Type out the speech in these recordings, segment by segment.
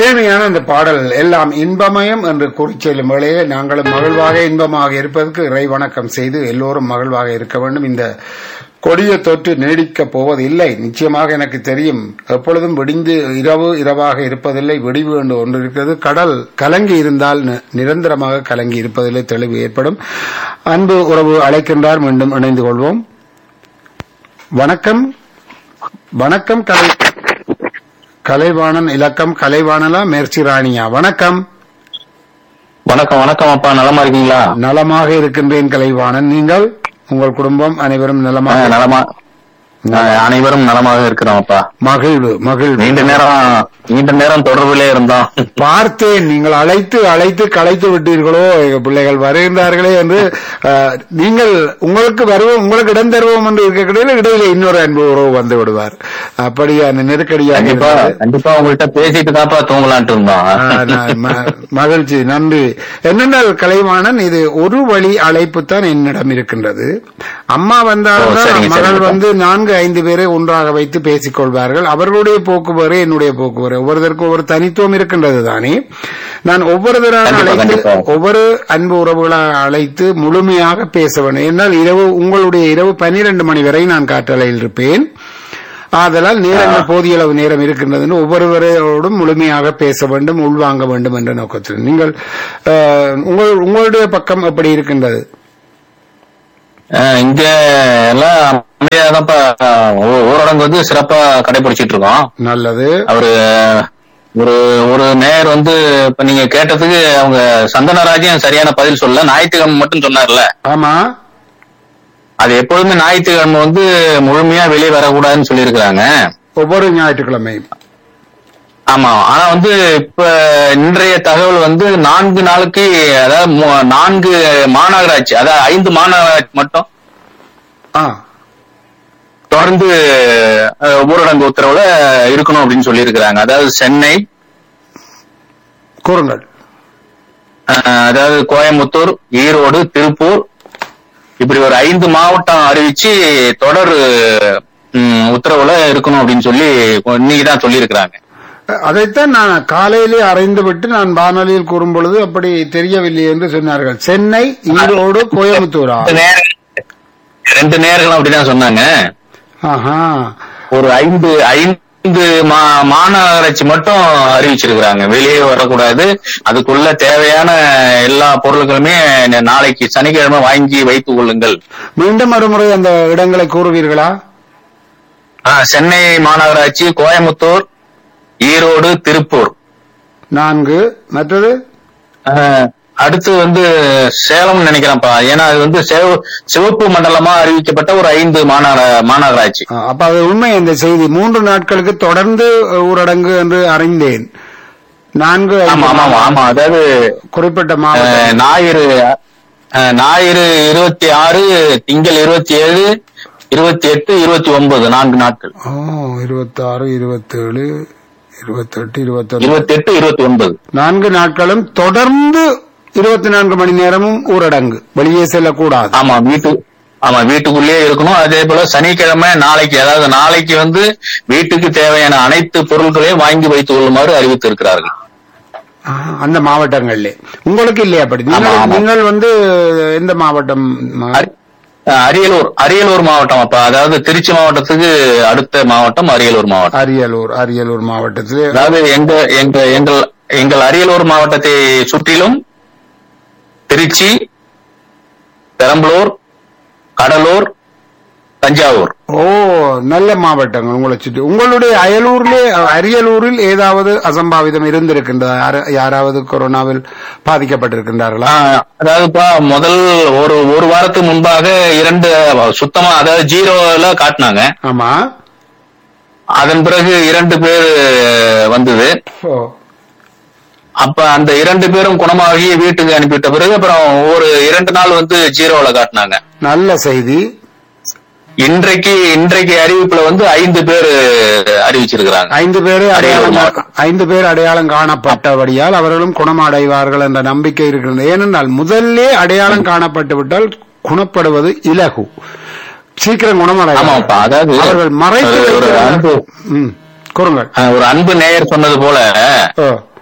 இனிமையான அந்த பாடல் எல்லாம் இன்பமயம் என்று கூறிச் செல்லும் வேளையே நாங்களும் மகிழ்வாக இன்பமாக இருப்பதற்கு இறை வணக்கம் செய்து எல்லோரும் மகிழ்வாக இருக்க வேண்டும் இந்த கொடிய தொற்று நீடிக்கப் போவதில்லை நிச்சயமாக எனக்கு தெரியும் எப்பொழுதும் விடிந்து இரவு இரவாக இருப்பதில்லை விடிவு என்று ஒன்று இருக்கிறது கடல் கலங்கி இருந்தால் நி- நிரந்தரமாக கலங்கி இருப்பதில்லை தெளிவு ஏற்படும் அன்பு உறவு அழைக்கின்றார் மீண்டும் இணைந்து கொள்வோம் வணக்கம் வணக்கம் கலை கலைவாணன் இலக்கம் கலைவாணலா மேர்ச்சி ராணியா வணக்கம் வணக்கம் வணக்கம் அப்பா நலமா இருக்கீங்களா நலமாக இருக்கின்றேன் கலைவாணன் நீங்கள் உங்கள் குடும்பம் அனைவரும் ஆ, நலமாக நலமா ஆ, அனைவரும் நலமாக இருக்கிறோம் அப்பா மகிழ்வு மகிழ்வு நீண்ட நேரம் நீண்ட நேரம் தொடர்பிலே இருந்தோம் பார்த்தேன் நீங்கள் அழைத்து அழைத்து களைத்து விட்டீர்களோ எங்க பிள்ளைகள் வருகின்றார்களே என்று அஹ், நீங்கள் உங்களுக்கு வருவோம் உங்களுக்கு இடம் தருவோம் என்று இருக்கக்கூடிய இடையில இன்னொரு அன்பு உறவு வந்து விடுவார் அப்படியான நெருக்கடியாக கண்டிப்பா இருந்தது. கண்டிப்பா உங்கள்கிட்ட பேசிட்டு தான்ப்பா தூங்கலான்ட்டு இருந்தோம் ஆ, நான் ம- மகிழ்ச்சி நன்றி என்னென்றால் கலைவாணன் இது ஒரு வழி அழைப்பு தான் என்னிடம் இருக்கின்றது அம்மா ஓ, வந்தாலும் சரிங்க, மகள் சரிங்க. வந்து நான்கு ஐந்து பேரை ஒன்றாக வைத்து பேசிக் கொள்வார்கள் அவர்களுடைய போக்கு வேறு என்னுடைய போக்கு வேறு ஒவ்வொருத்தருக்கும் ஒவ்வொரு தனித்துவம் இருக்கின்றது தானே நான் ஒவ்வொருத்தராக கண்டிப்பா, அழைத்து கண்டிப்பா. ஒவ்வொரு அன்பு உறவுகளாக அழைத்து முழுமையாக பேச வேண்டும் என்னால் இரவு உங்களுடைய இரவு பன்னிரண்டு மணி வரை நான் காற்றலையில் இருப்பேன் ஆதலால் நேரங்கள் போதிய அளவு நேரம் இருக்கின்றது என்று ஒவ்வொருவரோடும் முழுமையாக பேச வேண்டும் உள்வாங்க வேண்டும் என்ற நோக்கத்தில் நீங்கள் அஹ், உங்கள் உங்களுடைய பக்கம் எப்படி இருக்கின்றது ஆ, இங்க எல்லாம் அமைதியாதான்ப்பா ஊ- ஊரடங்கு வந்து சிறப்பா கடைபிடிச்சிட்டு இருக்கோம் நல்லது அவரு ஒரு ஒரு நேர் வந்து இப்ப நீங்க கேட்டதுக்கு அவங்க சந்தனராஜன் சரியான பதில் சொல்ல ஞாயிற்றுக்கிழமை மட்டும் சொன்னார்ல ஆமா அது எப்பொழுதுமே ஞாயிற்றுக்கிழமை வந்து முழுமையா வெளியே வரக்கூடாதுன்னு சொல்லியிருக்கிறாங்க ஒவ்வொரு ஞாயிற்றுக்கிழமையும் ஆமா ஆனா வந்து இப்ப இன்றைய தகவல் வந்து நான்கு நாளுக்கு அதாவது மூ- நான்கு மாநகராட்சி அதாவது ஐந்து மாநகராட்சி மட்டும் ஆ தொடர்ந்து அஹ், ஊரடங்கு உத்தரவுல இருக்கணும் அப்படின்னு சொல்லியிருக்கிறாங்க அதாவது சென்னை கூறுங்கள் அஹ், அதாவது கோயம்புத்தூர் ஈரோடு திருப்பூர் இப்படி ஒரு ஐந்து மாவட்டம் அறிவிச்சு தொடர் ம், உத்தரவுல இருக்கணும் அப்படின்னு சொல்லி இன்னைக்கு தான் சொல்லியிருக்கிறாங்க அதைத்தான் நான் காலையிலே அறிந்து விட்டு நான் வானொலியில் கூறும் பொழுது அப்படி தெரியவில்லை என்று சொன்னார்கள் சென்னை ஈரோடு கோயம்புத்தூரா ரெண்டு நேர- ரெண்டு நேர்களும் அப்படிதான் சொன்னாங்க ஆஹா ஒரு ஐந்து ஐந்து மா- மாநகராட்சி மட்டும் அறிவிச்சிருக்கிறாங்க வெளியே வரக்கூடாது அதுக்குள்ள தேவையான எல்லா பொருட்களுமே ந- நாளைக்கு சனிக்கிழமை வாங்கி வைத்துக் கொள்ளுங்கள் மீண்டும் மறுமுறை அந்த இடங்களை கூறுவீர்களா ஆ, சென்னை மாநகராட்சி கோயம்புத்தூர் ஈரோடு திருப்பூர் நான்கு மற்றது ஆ, அடுத்து வந்து சேலம் நினைக்கிறேன்ப்பா ஏன்னா அது வந்து சிவ- சிவப்பு மண்டலமா அறிவிக்கப்பட்ட ஒரு ஐந்து மாநகர மாநகராட்சி ஆ, அப்ப அது உண்மை இந்த செய்தி மூன்று நாட்களுக்கு தொடர்ந்து ஊரடங்கு என்று அறிந்தேன் நான்கு ஐந்து ஆமா ஆமா ஆமா, ஆமா அதாவது குறிப்பிட்ட அஹ், மாவட்டம் ஞாயிறு அஹ், ஞாயிறு இருபத்தி ஆறு திங்கள் இருபத்தி ஏழு இருபத்தி எட்டு இருபத்தி ஒன்பது நான்கு நாட்கள் ஓ இருபத்தாறு இருபத்தேழு இருபத்தெட்டு இருபத்தொன்று இருபத்தி எட்டு இருபத்தி ஒன்பது நான்கு நாட்களும் தொடர்ந்து இருபத்தி நான்கு மணி நேரமும் ஊரடங்கு வெளியே செல்லக்கூடாது ஆமா வீட்டு ஆமா வீட்டுக்குள்ளேயே இருக்கணும் அதே போல சனிக்கிழமை நாளைக்கு அதாவது நாளைக்கு வந்து வீட்டுக்கு தேவையான அனைத்து பொருட்களையும் வாங்கி வைத்துக் கொள்ளுமாறு அறிவித்திருக்கிறார்கள் ஆ, அந்த மாவட்டங்கள்ல உங்களுக்கு இல்லையா அப்படி ஆமா, நீங்கள் ஆமா. நீங்கள் வந்து எந்த மாவட்டம் மா- அரி- அஹ், அரியலூர் அரியலூர் மாவட்டம் அப்ப அதாவது திருச்சி மாவட்டத்துக்கு அடுத்த மாவட்டம் அரியலூர் மாவட்டம் அரியலூர் அரியலூர் மாவட்டத்திலே அதாவது எங்க எங்க எங்கள் எங்கள் அரியலூர் மாவட்டத்தை சுற்றிலும் திருச்சி பெரம்பலூர் கடலூர் தஞ்சாவூர் ஓ நல்ல மாவட்டங்கள் உங்களை சுற்றி உங்களுடைய அயலூரிலே அரியலூரில் ஏதாவது அசம்பாவிதம் இருந்திருக்கின்றதா யார- யாராவது கொரோனாவில் பாதிக்கப்பட்டிருக்கின்றார்களா ஆஹ், அதாவதுப்பா முதல் ஒரு ஒரு வாரத்துக்கு முன்பாக இரண்டு சுத்தமா அதாவது ஜீரோல காட்டினாங்க ஆமா அதன் பிறகு இரண்டு பேர் வந்தது ஓ அப்ப அந்த இரண்டு பேரும் குணமாகி வீட்டுக்கு அனுப்பிவிட்ட பிறகு அப்புறம் ஒரு இரண்டு நாள் வந்து ஜீரோல காட்டினாங்க நல்ல செய்தி இன்றைக்கு இன்றைக்கு அறிவிப்புல வந்து ஐந்து பேர் அறிவிச்சிருக்கிறாங்க ஐந்து பேர் அரியலூர் அடையாளம் மாவட்டம். ஐந்து பேர் அடையாளம் காணப்பட்டபடியால் அவர்களும் குணமடைவார்கள் என்ற நம்பிக்கை இருக்கின்றது ஏனென்றால் முதல்லே அடையாளம் காணப்பட்டு விட்டால் குணப்படுவது இலகு சீக்கிரம் குணமடைவார்கள் ஆமாப்பா அதாவது அவர்கள் மறைத்து ஒரு- ஒரு வைக்கிறார்கள். அன்பு ம், கூறுங்கள் அஹ், ஒரு அன்பு நேயர் சொன்னது போல ஓ,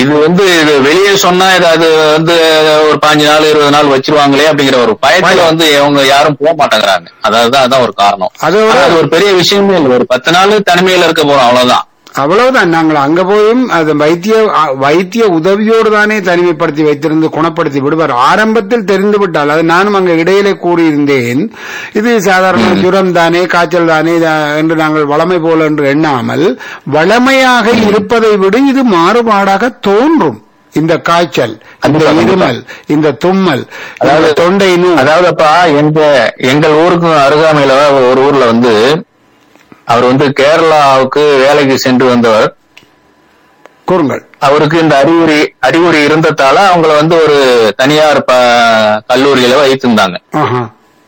இது வந்து இது வெளியே சொன்னா ஏதாவது வந்து ஒரு பாஞ்சு நாள் இருபது நாள் வச்சிருவாங்களே அப்படிங்கிற ஒரு பயத்துல வந்து அவங்க யாரும் போக மாட்டேங்கிறாங்க அதாவது அதான் ஒரு காரணம் அதோட ஆனா அது ஒரு பெரிய விஷயமே இல்லை ஒரு பத்து நாள் தனிமையில இருக்க போறோம் அவ்வளவுதான் அவ்வளவுதான் நாங்கள் அங்க போயும் அது வைத்திய அ, வைத்திய உதவியோடு தானே தனிமைப்படுத்தி வைத்திருந்து குணப்படுத்தி விடுவார் ஆரம்பத்தில் தெரிந்து விட்டால் அது நானும் அங்க இடையிலே கூறியிருந்தேன் இது சாதாரண ஜுரம் தானே காய்ச்சல் தானே இதா- என்று நாங்கள் வளமை போல என்று எண்ணாமல் வளமையாக இருப்பதை விட இது மாறுபாடாக தோன்றும் இந்த காய்ச்சல் இந்த கண்டிப்பா, கண்டிப்பா. இருமல் இந்த தும்மல் இந்த அதாவது- தொண்டை நோய் அதாவதுப்பா எங்க எங்கள் ஊருக்கு அருகாமையில ஒரு ஊர்ல வந்து அவர் வந்து கேரளாவுக்கு வேலைக்கு சென்று வந்தவர் கூறுங்கள் அவருக்கு இந்த அறிகுறி அறிகுறி இருந்ததால அவங்கள வந்து ஒரு தனியார் ப- கல்லூரியில வைத்திருந்தாங்க ஆஹா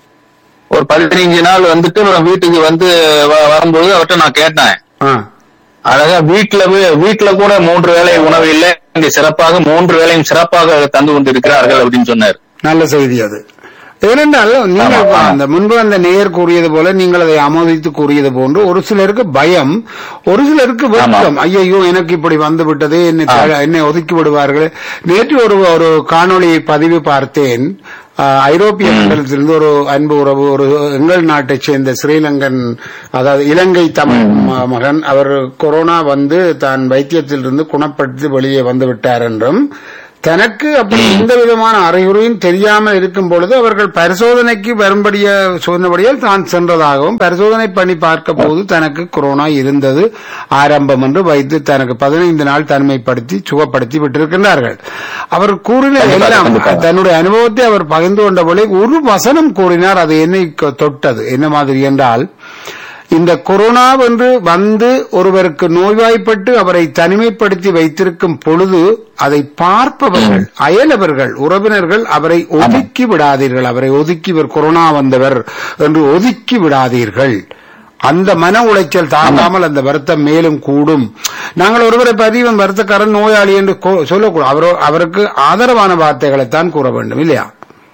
ஒரு பதினைஞ்சு நாள் வந்துட்டு அப்புறம் வீட்டுக்கு வந்து வ- வரும்போது அவர்கிட்ட நான் கேட்டேன் ஆ அழகா வீட்டுல போய்- வீட்டுல கூட மூன்று வேளை உணவு இல்லை இங்க சிறப்பாக மூன்று வேளையும் சிறப்பாக தந்து கொண்டிருக்கிறார்கள் அப்படின்னு சொன்னார் நல்ல செய்தி அது ஏனென்றால் நீங்கள் ஆமா, ஆமா. அந்த முன்பு அந்த நேயர் கூறியது போல நீங்கள் அதை ஆமோதித்து கூறியது போன்று ஒரு சிலருக்கு பயம் ஒரு சிலருக்கு வெட்கம் ஐயோ எனக்கு இப்படி வந்து விட்டது என்னை த- என்னை ஒதுக்கி விடுவார்கள் நேற்று ஒரு ஒரு காணொளி பதிவு பார்த்தேன் ஆஹ், ஐரோப்பிய மண்டலத்திலிருந்து ஒரு அன்பு உறவு ஒரு எங்கள் நாட்டைச் சேர்ந்த ஸ்ரீலங்கன் அதாவது இலங்கை தமிழ் ம- மகன் அவர் கொரோனா வந்து தான் வைத்தியத்திலிருந்து குணப்படுத்தி வெளியே வந்து விட்டார் என்றும் தனக்கு அப்படி எந்த விதமான அறிகுறியும் தெரியாமல் இருக்கும் பொழுது அவர்கள் பரிசோதனைக்கு வரும்படிய சொன்னபடியால் தான் சென்றதாகவும் பரிசோதனை பண்ணி பார்க்க போது தனக்கு கொரோனா இருந்தது ஆரம்பம் என்று வைத்து தனக்கு பதினைந்து நாள் தனிமைப்படுத்தி சுகப்படுத்தி விட்டிருக்கின்றார்கள் அவர் கூறின கண்டிப்பாக, எல்லாம் கண்டிப்பாக. தன்னுடைய அனுபவத்தை அவர் பகிர்ந்து கொண்டபோது ஒரு வசனம் கூறினார் அது என்னை க- தொட்டது என்ன மாதிரி என்றால் இந்த கொரோனா என்று வந்து ஒருவருக்கு நோய்வாய்ப்பட்டு அவரை தனிமைப்படுத்தி வைத்திருக்கும் பொழுது அதை பார்ப்பவர்கள் அயலவர்கள் உறவினர்கள் அவரை ஒதுக்கி விடாதீர்கள் அவரை ஒதுக்கி இவர் கொரோனா வந்தவர் என்று ஒதுக்கி விடாதீர்கள் அந்த மன உளைச்சல் தாங்காமல் அந்த வருத்தம் மேலும் கூடும் நாங்கள் ஒருவரை பதிவன் வருத்தக்காரன் நோயாளி என்று கொ- சொல்லக்கூடாது அவரோ அவருக்கு ஆதரவான வார்த்தைகளைத்தான் கூற வேண்டும் இல்லையா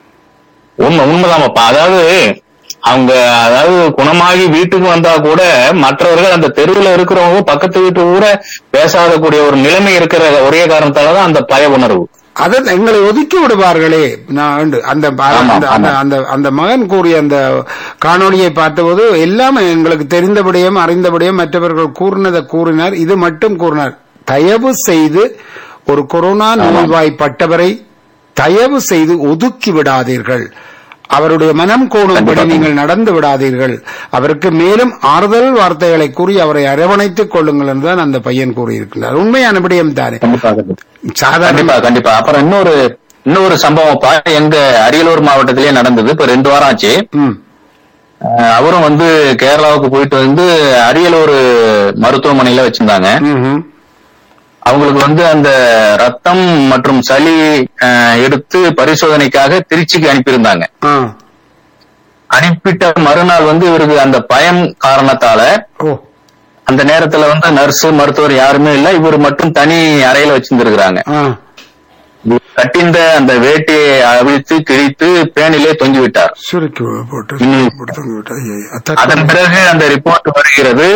உண்மை உண்மைதான்ப்பா அதாவது அவங்க அதாவது குணமாகி வீட்டுக்கு வந்தா கூட மற்றவர்கள் அந்த தெருவில் இருக்கிறவங்க பக்கத்து வீட்டு கூட பேசாத கூடிய ஒரு நிலைமை இருக்கிற ஒரே காரணத்தால தான் அந்த பய உணர்வு அதை எங்களை ஒதுக்கி விடுவார்களே நான் உண்டு. அந்த ஆமா, அந்த அந்த ஆமா. அந்த அந்த மகன் கூறிய அந்த காணொளியை பார்த்தபோது எல்லாமே எங்களுக்கு தெரிந்தபடியும் அறிந்தபடியும் மற்றவர்கள் கூறினதை கூறினார் இது மட்டும் கூறினார் தயவு செய்து ஒரு கொரோனா நோய்வாய்ப்பட்டவரை தயவு செய்து ஒதுக்கி விடாதீர்கள் அவருடைய மனம் கோணும்படி கண்டிப்பா. நீங்கள் நடந்து விடாதீர்கள் அவருக்கு மேலும் ஆறுதல் வார்த்தைகளை கூறி அவரை அரவணைத்துக் கொள்ளுங்கள் என்றுதான் அந்த பையன் கூறியிருக்கிறார் உண்மையான விடயம் தானே கண்டிப்பா கண்டிப்பா. சாதாரண கண்டிப்பா கண்டிப்பா அப்புறம் இன்னொரு இன்னொரு சம்பவம்ப்பா எங்க அரியலூர் மாவட்டத்திலேயே நடந்தது இப்ப ரெண்டு வாரம் ஆச்சு ம் அஹ் அவரும் வந்து கேரளாவுக்கு போயிட்டு வந்து அரியலூர் மருத்துவமனையில வச்சிருந்தாங்க ம்ஹும். அவங்களுக்கு வந்து அந்த ரத்தம் மற்றும் சளி அஹ், எடுத்து பரிசோதனைக்காக திருச்சிக்கு அனுப்பியிருந்தாங்க ஆ. அனுப்பிட்ட மறுநாள் வந்து இவருக்கு அந்த பயம் காரணத்தால ஓ அந்த நேரத்துல வந்து நர்ஸ் மருத்துவர் யாருமே இல்ல இவர் மட்டும் தனி அறையில வச்சிருந்திருக்கிறாங்க ஆ. கட்டிந்த அந்த வேட்டியை அவிழ்த்து கிழித்து பேனிலே தொங்கி விட்டார் சுருக்கி போட்டு ம். போட்டு தொங்க விட்டா, ஐயையோ, அதான் அதன் பிறகு அந்த ரிப்போர்ட் வருகிறது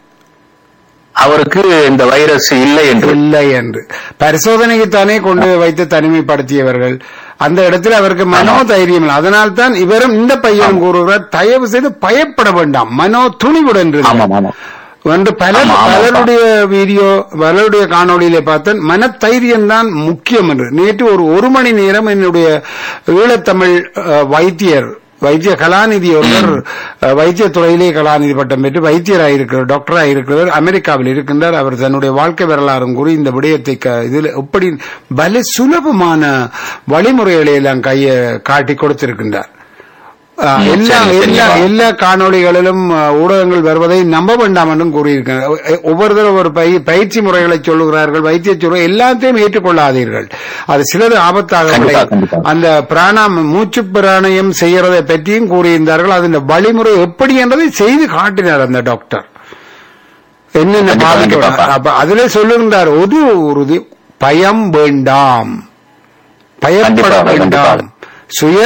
அவருக்கு இந்த வைரஸ் இல்லை என்று இல்லை என்று பரிசோதனைக்கு தானே கொண்டு வைத்து தனிமைப்படுத்தியவர்கள் அந்த இடத்தில் அவருக்கு மனோ தைரியம் இல்லை அதனால் தான் இவரும் இந்த பையனும் கூறுகிறார் தயவு செய்து பயப்பட வேண்டாம் மனோ துணிவுடன் இருங்கள். ஆமாம் ஆமாம் என்று பலர் ஆமா, ஆமா, பலருடைய வீடியோ பலருடைய காணொளியிலே பார்த்தேன் மனத்தைரியம் தான் முக்கியம் என்று நேற்று ஒரு ஒரு மணி நேரம் என்னுடைய ஈழத்தமிழ் அஹ், வைத்தியர் வைத்திய கலாநிதி ஒருவர் அஹ், வைத்திய துறையிலே கலாநிதி பட்டம் பெற்று வைத்தியராக இருக்கிறார் டாக்டராக இருக்கிறவர் அமெரிக்காவில் இருக்கின்றார் அவர் தன்னுடைய வாழ்க்கை வரலாறும் கூறி இந்த விடயத்தை க- இதில் எப்படி பல சுலபமான வழிமுறைகளை எல்லாம் கையை காட்டி கொடுத்திருக்கின்றார் அஹ், ம், எல்லா சரி, சரி, எல்லா வா. எல்லா காணொளிகளிலும் அஹ், ஊடகங்கள் வருவதை நம்ப வேண்டாம் என்றும் கூறியிருக்கிறார் ஒ- ஒவ்வொருத்தரும் ஒரு பய- பயிற்சி முறைகளை சொல்லுகிறார்கள் வைத்திய சொல்ல எல்லாத்தையும் ஏற்றுக்கொள்ளாதீர்கள் அது சிலது ஆபத்தாக கண்டிப்பா, விளையும். கண்டிப்பா. அந்த பிராணாம் மூச்சு பிராணயம் செய்யறதை பற்றியும் கூறியிருந்தார்கள் அதன் வழிமுறை எப்படி என்பதை செய்து காட்டினார் அந்த டாக்டர் என்னென்ன கண்டிப்பா, பாதிக்க கண்டிப்பா. அப்ப அதிலே சொல்லுகின்றார் ஒரு உறுதி பயம் வேண்டாம் பயப்பட கண்டிப்பா, வேண்டாம் கண்டிப்பா. சுய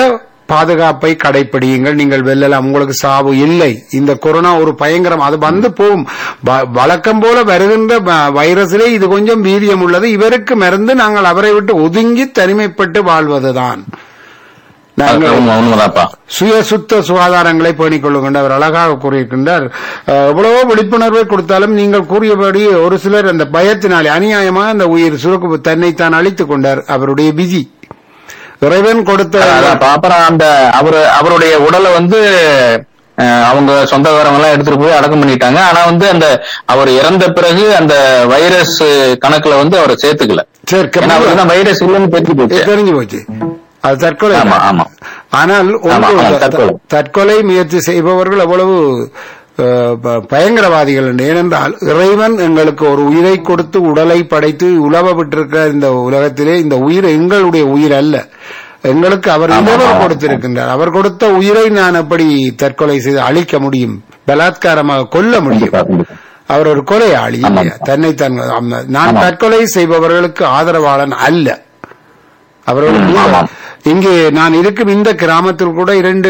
பாதுகாப்பை கடைப்பிடியுங்கள் நீங்கள் வெல்லலாம் உங்களுக்கு சாவு இல்லை இந்த கொரோனா ஒரு பயங்கரம் அது வந்து போகும் வ- வழக்கம் போல வருகின்ற வ- வைரஸிலே இது கொஞ்சம் வீரியம் உள்ளது இவருக்கு மருந்து நாங்கள் அவரை விட்டு ஒதுங்கி தனிமைப்பட்டு வாழ்வதுதான் நாங்கள் உண்மை உண்மைதான்ப்பா சுய சுத்த சுகாதாரங்களை பேணிக் கொள்ளுங்கள் அவர் அழகாக கூறியிருக்கின்றார் அஹ், எவ்வளவோ விழிப்புணர்வை கொடுத்தாலும் நீங்கள் கூறியபடி ஒரு சிலர் அந்த பயத்தினாலே அநியாயமாக அந்த உயிர் சுருக்கு தன்னைத்தான் அழித்துக் கொண்டார் அவருடைய விதி இறைவன் கொடுத்த அதான்ப்பா. அப்புறம் அந்த அவரு அவருடைய உடலை வந்து அஹ், அவங்க சொந்தக்காரங்க எல்லாம் எடுத்துட்டு போய் அடக்கம் பண்ணிட்டாங்க ஆனா வந்து அந்த அவர் இறந்த பிறகு அந்த வைரஸ் கணக்குல வந்து அவரை சேர்த்துக்கல சேர்க்க ஏன்னா அவருக்கு தான் வைரஸ் இல்லைன்னு தெரிஞ்சு போச்சு தெரிஞ்சு போச்சு அது தற்கொலை ஆமா ஆமா ஆனால் ஒன்று ஆமா, ஆமா, உண்டு. தற்கொலை. தற்கொலை முயற்சி செய்பவர்கள் எவ்வளவு அஹ், ப- பயங்கரவாதிகள் என்று. ஏனென்றால் இறைவன் எங்களுக்கு ஒரு உயிரை கொடுத்து உடலை படைத்து உழவ விட்டிருக்கிற இந்த உலகத்திலே இந்த உயிர் எங்களுடைய உயிர் அல்ல எங்களுக்கு அவர் ஆமா, இறைவன் ஆமா. கொடுத்திருக்கின்றார் அவர் கொடுத்த உயிரை நான் எப்படி தற்கொலை செய்து அழிக்க முடியும் பலாத்காரமாக கொல்ல முடியும் கண்டிப்பா, கண்டிப்பா. அவர் ஒரு கொலையாளி ஆமா. இல்லையா? தன்னைத்தான் ஆமா. நான் ஆமா. தற்கொலை செய்பவர்களுக்கு ஆதரவாளன் அல்ல அவரோட ம், மூல- ஆமாம். இங்கே நான் இருக்கும் இந்த கிராமத்தில் கூட இரண்டு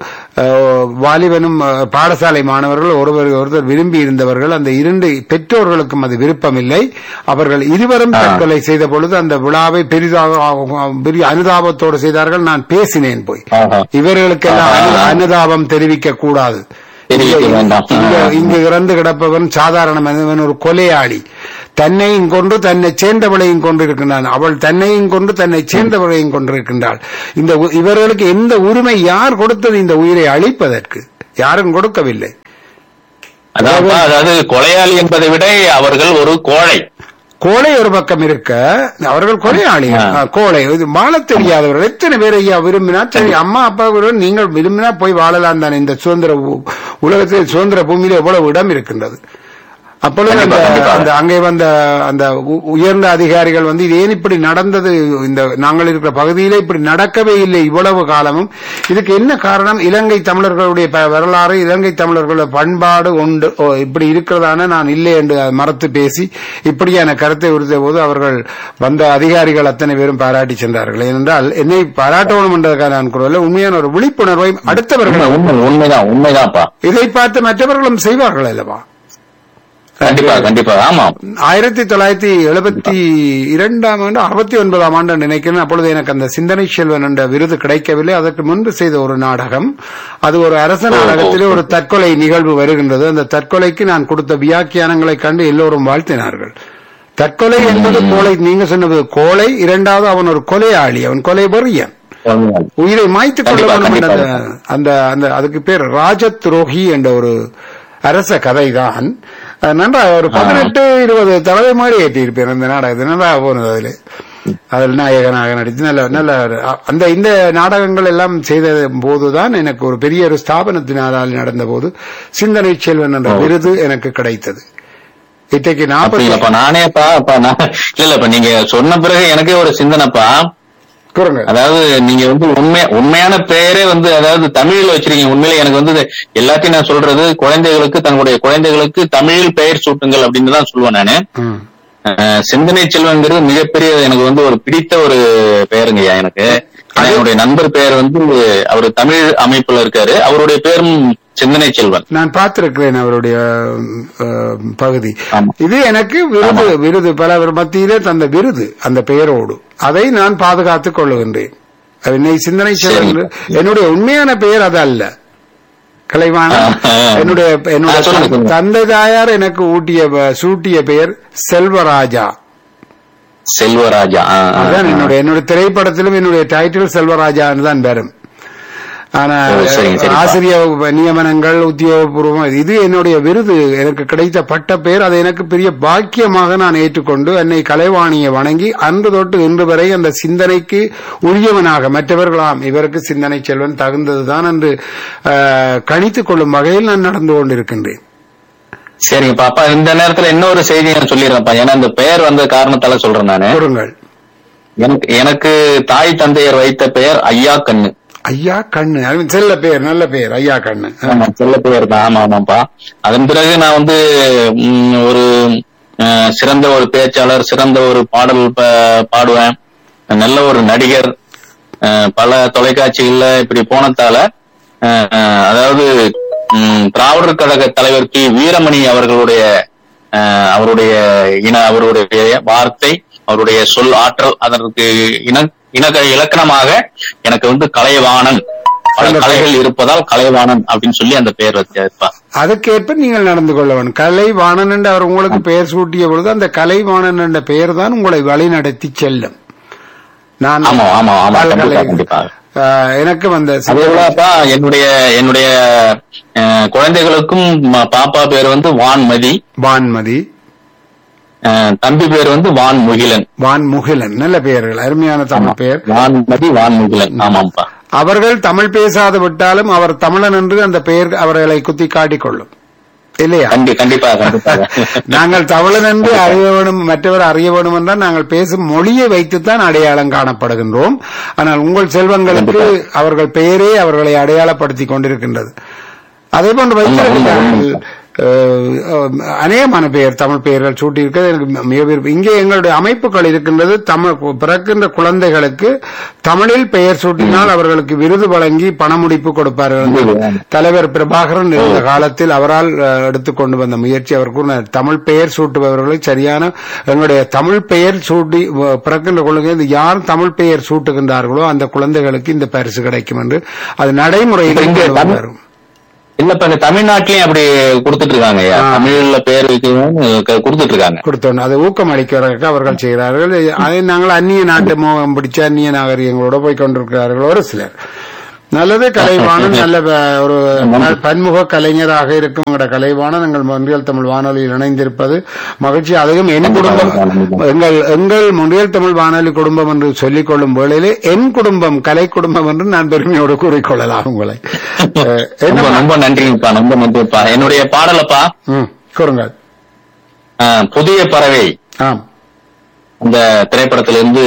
அஹ், வாலிபனும் அஹ், பாடசாலை மாணவர்கள் ஒருவர் ஒருவர் விரும்பி இருந்தவர்கள் அந்த இரண்டு பெற்றோர்களுக்கும் அது விருப்பமில்லை அவர்கள் இருவரும் ஆ. தற்கொலை செய்த பொழுது அந்த விழாவை பெரிதாக பெரிய அனுதாபத்தோடு செய்தார்கள் நான் பேசினேன் போய் ஆஹா. இவர்களுக்கெல்லாம் அனு- ஆஹா. அனுதாபம் தெரிவிக்க கூடாது தெரிவிக்க இங்க- வேண்டாம். இங்க- ஆ. இங்கு இறந்து கிடப்பவன் சாதாரண மனிதன் ஒரு கொலையாளி தன்னையும் கொண்டு தன்னை சேர்ந்தவளையும் கொண்டிருக்கின்றான் அவள் தன்னையும் கொண்டு தன்னை சேர்ந்தவளையும் கொண்டிருக்கின்றாள் இந்த உ- இவர்களுக்கு எந்த உரிமை யார் கொடுத்தது இந்த உயிரை அழிப்பதற்கு யாரும் கொடுக்கவில்லை அதான்ப்பா, அதாவது கொலையாளி என்பதை விட அவர்கள் ஒரு கோழை கோழை ஒரு பக்கம் இருக்க அவர்கள் கொலையாளிகள் ஆ. ஆ, கோழை இது வாழ தெரியாதவர்கள் எத்தனை பேர் ஐயா விரும்பினா சரி அம்மா அப்பா விரும்ப நீங்கள் விரும்பினா போய் வாழலாம் தானே இந்த சுதந்திர உ- உலகத்தில் சுதந்திர பூமியில எவ்வளவு இடம் இருக்கின்றது அப்பொழுது அந்த கண்டிப்பா, கண்டிப்பா. அந்த அங்கே வந்த அந்த உ- உயர்ந்த அதிகாரிகள் வந்து இது ஏன் இப்படி நடந்தது இந்த நாங்கள் இருக்கிற பகுதியிலே இப்படி நடக்கவே இல்லை இவ்வளவு காலமும் இதுக்கு என்ன காரணம் இலங்கை தமிழர்களுடைய ப- வரலாறு இலங்கை தமிழர்களுடைய பண்பாடு உண்டு ஓ, இப்படி இருக்கிறதான நான் இல்லை என்று மறத்து பேசி இப்படியான கருத்தை உறுதிய போது அவர்கள் வந்த அதிகாரிகள் அத்தனை பேரும் பாராட்டி சென்றார்கள் ஏனென்றால் என்னை பாராட்டணும் என்றதுக்காக நான் கூறவில்லை உண்மையான ஒரு விழிப்புணர்வை அடுத்தவர்கள் உண்மை உண்மை உண்மைதான் உண்மைதான்ப்பா இதை பார்த்து மற்றவர்களும் செய்வார்கள் அல்லவா கண்டிப்பா கண்டிப்பா ஆமா ஆயிரத்தி தொள்ளாயிரத்தி எழுபத்தி இரண்டாம் ஆண்டு அறுபத்தி ஒன்பதாம் ஆண்டு நினைக்கிறேன் அப்பொழுது எனக்கு அந்த சிந்தனை செல்வன் என்ற விருது கிடைக்கவில்லை அதற்கு முன்பு செய்த ஒரு நாடகம் அது ஒரு அரச நாடகத்திலே ஒரு தற்கொலை நிகழ்வு வருகின்றது அந்த தற்கொலைக்கு நான் கொடுத்த வியாக்கியானங்களை கண்டு எல்லோரும் வாழ்த்தினார்கள் தற்கொலை என்பது கோலை நீங்க சொன்னது கோலை இரண்டாவது அவன் ஒரு கொலையாளி அவன் கொலை வெறியன் உயிரை மாய்த்துக் கொள்ள கண்டிப்பா, வேண்டும் என்ற கண்டிப்பா. அந்த- அந்த அந்த அதுக்கு பேர் ராஜ துரோகி என்ற ஒரு அரச கதைதான் அஹ் நன்றா ஒரு பதினெட்டு இருபது தலைவை மாதிரி ஏற்றிருப்பேன் அந்த நாடகத்தில் நல்லா போனது அதுல அதில் நாயகனாக நடித்து நல்ல நல்ல ஒரு- அ- அந்த இந்த நாடகங்கள் எல்லாம் செய்த போதுதான் எனக்கு ஒரு பெரிய ஒரு ஸ்தாபனத்தினால் நடந்த போது சிந்தனை செல்வன் என்ற விருது எனக்கு கிடைத்தது இன்றைக்கு நாற்பத்தி அப்படிங்களாப்பா நானேப்பா அப்பா நான் இல்ல இல்ல இப்ப நீங்க சொன்ன பிறகு எனக்கே ஒரு சிந்தனைப்பா கூறுங்க அதாவது நீங்க வந்து உண்மை உண்மையான பெயரே வந்து அதாவது தமிழ்ல வச்சிருக்கீங்க உண்மையில எனக்கு வந்து இது எல்லாத்தையும் நான் சொல்றது குழந்தைகளுக்கு தங்களுடைய குழந்தைகளுக்கு தமிழில் பெயர் சூட்டுங்கள் அப்படின்னு தான் சொல்லுவேன் நானு ம். அஹ், சிந்தனை செல்வங்கிறது மிகப்பெரிய எனக்கு வந்து ஒரு பிடித்த ஒரு பெயருங்கய்யா எனக்கு ஏன்னா, என்னுடைய நண்பர் பெயர் வந்து அவர் தமிழ் அமைப்புல இருக்காரு அவருடைய பேரும் சிந்தனை செல்வன் நான் பார்த்திருக்கிறேன் அவருடைய அஹ், பகுதி ஆமா. இது எனக்கு விருது விருது பல மத்தியிலே தந்த விருது அந்த பெயரோடு அதை நான் பாதுகாத்துக் கொள்ளுகின்றேன் அது என்னை சிந்தனை செல்வன் என்னுடைய உண்மையான பெயர் அது அல்ல கலைவாண ஆ, ஆ. என்னுடைய என்னுடைய ஆ, சொல்லுங்க, சொல்லுங்க. தந்தை தாயார் எனக்கு ஊட்டிய ப- சூட்டிய பெயர் செல்வராஜா செல்வராஜா ஆ, ஆ, அதான் ஆ. என்னுடைய என்னுடைய திரைப்படத்திலும் என்னுடைய டைட்டில் செல்வராஜான்னு தான் வரும் ஆனா ஓ, சரிங்க, சரிப்பா. ஆசிரியர் நியமனங்கள் உத்தியோகபூர்வம் இது என்னுடைய விருது எனக்கு கிடைத்த பட்ட பெயர் அதை எனக்கு பெரிய பாக்கியமாக நான் ஏற்றுக்கொண்டு என்னை கலைவாணியை வணங்கி அன்று தொட்டு இன்று வரை அந்த சிந்தனைக்கு உரியவனாக மற்றவர்களாம் இவருக்கு சிந்தனை செல்வன் தகுந்ததுதான் என்று ஆஹ், கணித்துக் கொள்ளும் வகையில் நான் நடந்து கொண்டிருக்கின்றேன் சரிங்க பாப்பா இந்த நேரத்துல இன்னொரு செய்தி நான் சொல்லிடுறேன்ப்பா ஏன்னா இந்த பெயர் வந்த காரணத்தால சொல்றேன் நானு கூறுங்கள் எனக்கு எனக்கு தாய் தந்தையர் வைத்த பெயர் ஐயா கண்ணு ஐயா கண்ணு அது செல்ல பெயர் நல்ல பெயர் ஐயா கண்ணு ஆமா செல்ல பெயர் தான் ஆமா ஆமாப்பா அதன் பிறகு நான் வந்து ம், ஒரு அஹ், சிறந்த ஒரு பேச்சாளர் சிறந்த ஒரு பாடல் ப- பாடுவேன் நல்ல ஒரு நடிகர் அஹ், பல தொலைக்காட்சிகள்ல இப்படி போனதால அஹ், அஹ், அதாவது ம், திராவிடர் கழக தலைவர் கி வீரமணி அவர்களுடைய அஹ், அவருடைய இன அவருடைய வார்த்தை அவருடைய சொல் ஆற்றல் அதற்கு இன இன இலக்கணமாக எனக்கு வந்து கலைவாணன் பல கலைகள் இருப்பதால் கலைவாணன் அப்படின்னு சொல்லி அந்த பெயர் வச்சிருப்பா அதுக்கேற்ப நீங்கள் நடந்து கொள்ள வேண்டும் கலைவாணன் என்று அவர் உங்களுக்கு பெயர் சூட்டிய பொழுது அந்த கலைவாணன் என்ற பெயர் தான் உங்களை வழிநடத்தி செல்லும் நான் ஆமா ஆமா ஆமா பல கண்டிப்பா கலை- கண்டிப்பா ஆஹ், எனக்கு வந்த சி- அதே போலப்பா என்னுடைய என்னுடைய அஹ், குழந்தைகளுக்கும் ம- பாப்பா பேர் வந்து வான்மதி வான்மதி அஹ், தம்பி பேர் வந்து வான் முகிலன் வான்முகிலன் நல்ல பெயர்கள் அருமையான தமிழ் பெயர் வான்மதி வான் முகிலன் ஆமாப்பா அவர்கள் தமிழ் பேசாது விட்டாலும் அவர் தமிழன் என்று அந்த பெயர் அவர்களை குத்தி காட்டிக்கொள்ளும் இல்லையா கண்டி கண்டிப்பா கண்டிப்பா நாங்கள் தமிழன் என்று அறிய வேண்டும் மற்றவர் அறிய வேண்டும் என்றால் நாங்கள் பேசும் மொழியை வைத்துத்தான் அடையாளம் காணப்படுகின்றோம் ஆனால் உங்கள் செல்வங்களுக்கு அவர்கள் பெயரே அவர்களை அடையாளப்படுத்தி கொண்டிருக்கின்றது அதே போன்று வைத்திருக்கிறார்கள் அஹ், அஹ், அநேகமான பெயர் தமிழ் பெயர்கள் சூட்டியிருக்கிறது எனக்கு மிக விருப்பம் இங்கே எங்களுடைய அமைப்புகள் இருக்கின்றது தமிழ் பிறக்கின்ற குழந்தைகளுக்கு தமிழில் பெயர் சூட்டினால் அவர்களுக்கு விருது வழங்கி பணமுடிப்பு கொடுப்பார்கள் தலைவர் பிரபாகரன் இருந்த காலத்தில் அவரால் அஹ், எடுத்துக்கொண்டு வந்த முயற்சி அவர் கூறினார் தமிழ் பெயர் சூட்டுபவர்களை சரியான எங்களுடைய தமிழ் பெயர் சூட்டி வ- பிறக்கின்ற குழந்தை யார் தமிழ் பெயர் சூட்டுகின்றார்களோ அந்த குழந்தைகளுக்கு இந்த பரிசு கிடைக்கும் என்று அது நடைமுறையில் இங்கே கொண்டு தமிழ் வந்தார். இல்லப்பா இந்த தமிழ்நாட்டிலயும் அப்படி கொடுத்துட்டு இருக்காங்க ஐயா. ஆ. தமிழ்ல பேர் வைக்கணும்னு க- கொடுத்துட்டு இருக்காங்க கொடுத்தோம் அதை ஊக்கமளிக்கிறதுக்கு அவர்கள் செய்கிறார்கள் அதை நாங்கள் அந்நிய நாட்டு மோகம் பிடிச்ச அந்நிய நாகரிகங்களோட போய் கொண்டிருக்கிறார்கள் ஒரு சிலர் நல்லது கலைவாணன் நல்ல ப- ஒரு ந- பன்முக கலைஞராக இருக்கும் எங்களோட கலைவாணன் எங்கள் மொன்றியல் தமிழ் வானொலியில் இணைந்திருப்பது மகிழ்ச்சி அதுவும் என் குடும்பம் எங்கள் எங்கள் மொன்றியல் தமிழ் வானொலி குடும்பம் என்று சொல்லிக் கொள்ளும் வேளையிலே என் குடும்பம் கலை குடும்பம் என்று நான் பெருமையோடு கூறிக்கொள்ளலாம் உங்களை அஹ், ரொம்ப என்ன ரொம்ப நன்றிங்கப்பா ரொம்ப நன்றிப்பா என்னுடைய பாடலப்பா ம், கூறுங்கள் ஆ, புதிய பறவை ஆம் அந்த திரைப்படத்திலிருந்து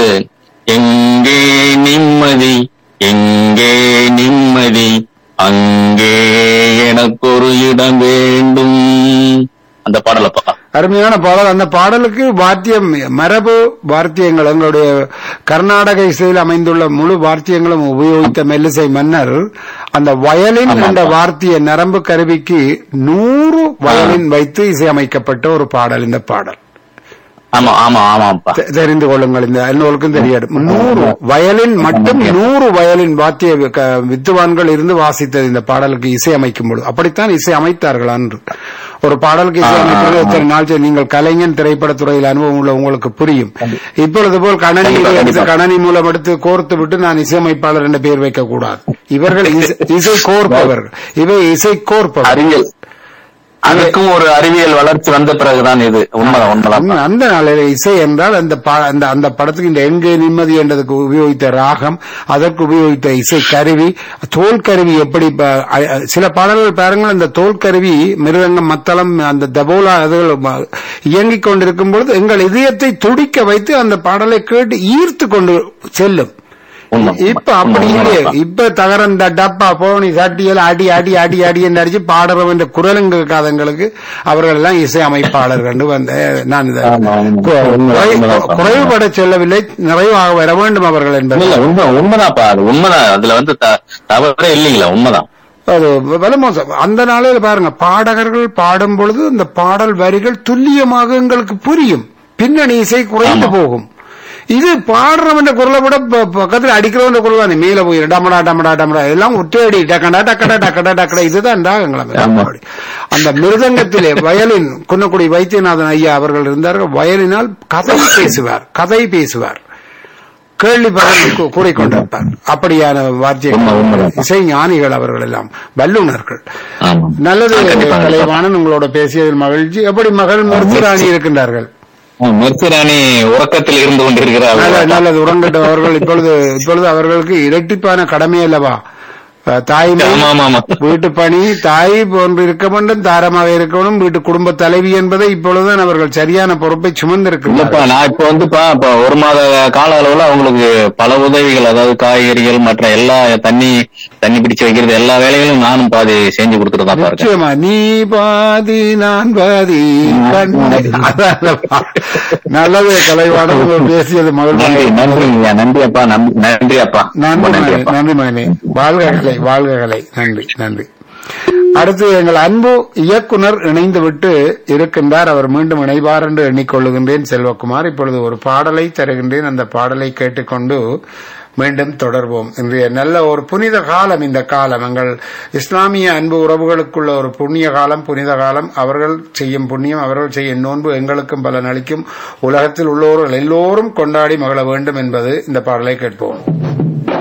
எங்கே நிம்மதி எங்கே நிம்மதி அங்கே எனக்கு ஒரு இடம் வேண்டும் அந்த பாடலப்பா அருமையான பாடல் அந்த பாடலுக்கு வாத்தியம் மரபு வாத்தியங்கள் எங்களுடைய கர்நாடக இசையில் அமைந்துள்ள முழு வாத்தியங்களும் உபயோகித்த மெல்லிசை மன்னர் அந்த வயலின் என்ற வார்த்திய நரம்பு கருவிக்கு நூறு வயலின் வைத்து இசையமைக்கப்பட்ட ஒரு பாடல் இந்த பாடல் ஆமா ஆமா ஆமாப்பா தெ- தெரிந்து கொள்ளுங்கள் இந்த எல்லோருக்கும் தெரியாது நூறு வயலின் மட்டும் நூறு வயலின் வாத்திய வி- க- வித்துவான்கள் இருந்து வாசித்தது இந்த பாடலுக்கு இசை அமைக்கும் பொழுது அப்படித்தான் இசை அமைத்தார்கள் அன்று ஒரு பாடலுக்கு இசை அமைப்பது எத்தனை நாள் சரி, நீங்கள் கலைஞன் திரைப்படத்துறையில் அனுபவம் உள்ள உங்களுக்கு புரியும் இப்பொழுது போல் கணனி கண்டிப்பா, எடுத்து கண்டிப்பா. கணனி மூலம் எடுத்து கோர்த்து விட்டு நான் இசையமைப்பாளர் என்ற பெயர் வைக்க கூடாது இவர்கள் இசை- இசை கோர்ப்பவர் இவை இசை கோர்ப்பவர் அறிவியல் அதுக்கும் ஒரு அறிவியல் வளர்ச்சி வந்த பிறகுதான் இது உண்மைதான் உண்மைதான் உண்மை. அந்த நாளில் இசை என்றால் அந்த பா- அந்த அந்த படத்துக்கு இந்த எங்கே நிம்மதி என்றதுக்கு உபயோகித்த ராகம் அதற்கு உபயோகித்த இசை கருவி தோல் கருவி எப்படி ப- அ- அ- சில பாடல்கள் பாருங்கள் அந்த தோல் கருவி மிருதங்கம் மத்தளம் அந்த தபோலா அதுகள் ம- இயங்கிக் கொண்டிருக்கும் பொழுது எங்கள் இதயத்தை துடிக்க வைத்து அந்த பாடலை கேட்டு ஈர்த்து கொண்டு செல்லும் உண்மை இப்ப அப்படி உண்மை, இல்லையே உண்மைதான். இப்ப தகரந்த டப்பா போனி சட்டியல் அடி அடி அடி அடி என்று அடிச்சு பாடுறோம் என்ற குரலுங்க இருக்காதங்களுக்கு அவர்கள் எல்லாம் இசை அமைப்பாளர்கள் வந்து நான் இதை ஆமா, ஆமா. கு- உண்மை, குறை- உண்மைதான். குறைவுபட சொல்லவில்லை நிறைவாக வர வேண்டும் அவர்கள் என்பது இல்ல உண்மை உண்மைதான்ப்பா அது உண்மைதான் அதுல வந்து த- தவறே இல்லைங்களா உண்மைதான் அது விலை மோசம் அந்த நாளில் பாருங்க பாடகர்கள் பாடும் பொழுது அந்த பாடல் வரிகள் துல்லியமாக எங்களுக்கு புரியும் பின்னணி இசை குறைந்து ஆமா. போகும் இது பாடுறவன் குரலை விட ப- பக்கத்துல அடிக்கிறவன் குரல் தான் மேல போய் டமடா டமடா டமடா எல்லாம் ஒற்றடி டக்கடா டக்கடா டக்கடா டக்கடா இதுதான் ராகங்களா ஆமா. அந்த மிருதங்கத்திலே வயலின் குன்னக்குடி வைத்தியநாதன் ஐயா அவர்கள் இருந்தார்கள் வயலினால் கதை பேசுவார் கதை பேசுவார் கேள்வி பதில் கூ- கூறிக்கொண்டிருப்பார் அப்படியான உண்மை, வாத்தியங்கள் உண்மைதான். இசை ஞானிகள் அவர்கள் எல்லாம் வல்லுநர்கள் ஆமா நல்லது ஆ, கண்டிப்பா, கண்டிப்பா. கலைவாணன் உங்களோட பேசியதில் மகிழ்ச்சி எப்படி மகள் மருத்துவராணி இருக்கின்றார்கள் ஆ, மெர்சிராணி உறக்கத்தில் இருந்து கொண்டிருக்கிறார் நல்ல- நல்லது உறங்கட்டும் அவர்கள் இப்பொழுது இப்பொழுது அவர்களுக்கு இரட்டிப்பான கடமை அல்லவா அஹ், தாய்மை ஆமா ஆமா ஆமா வீட்டு பணி தாய் போன்று இருக்க வேண்டும் தாரமாக இருக்கணும் வீட்டு குடும்ப தலைவி என்பதை இப்பொழுதுதான் அவர்கள் சரியான பொறுப்பை இல்லப்பா சுமந்திருக்கிறார்கள் நான் இப்ப வந்துப்பா இப்ப ஒரு மாத கால அளவுல அவங்களுக்கு பல உதவிகள் அதாவது காய்கறிகள் மற்ற எல்லா தண்ணி தண்ணி பிடிச்சு வைக்கிறது எல்லா வேலைகளும் நானும் பாதி செஞ்சு கொடுத்துட்டு தான் இருக்கேன் நிச்சயமா நீ பாதி நான் பாதி கண்ணே. அதானப்பா. நல்லது கலைவாணம் உங்கள் பேசியது நன்றி மகிழ்ச்சி நன்றி ஐயா, நன்றி அப்பா நம்- நன்றி அப்பா ரொம்ப நன்றி நன்றி மகனே, அப்பா நன்றி மகனே வாழ்க கலை வாழ்க கலை நன்றி நன்றி அடுத்து எங்கள் அன்பு இயக்குனர் இணைந்து விட்டு இருக்கின்றார் அவர் மீண்டும் இணைவார் என்று எண்ணிக்கொள்ளுகின்றேன் செல்வகுமார் இப்பொழுது ஒரு பாடலை தருகின்றேன் அந்த பாடலை கேட்டுக்கொண்டு மீண்டும் தொடர்வோம் இன்றைய நல்ல ஒரு புனித காலம் இந்த காலம் எங்கள் இஸ்லாமிய அன்பு உறவுகளுக்குள்ள ஒரு புண்ணிய காலம் புனித காலம் அவர்கள் செய்யும் புண்ணியம் அவர்கள் செய்யும் நோன்பு எங்களுக்கும் பலன் அளிக்கும் உலகத்தில் உள்ளோர்கள் எல்லோரும் கொண்டாடி மகிழ வேண்டும் என்பது இந்த பாடலை கேட்போம்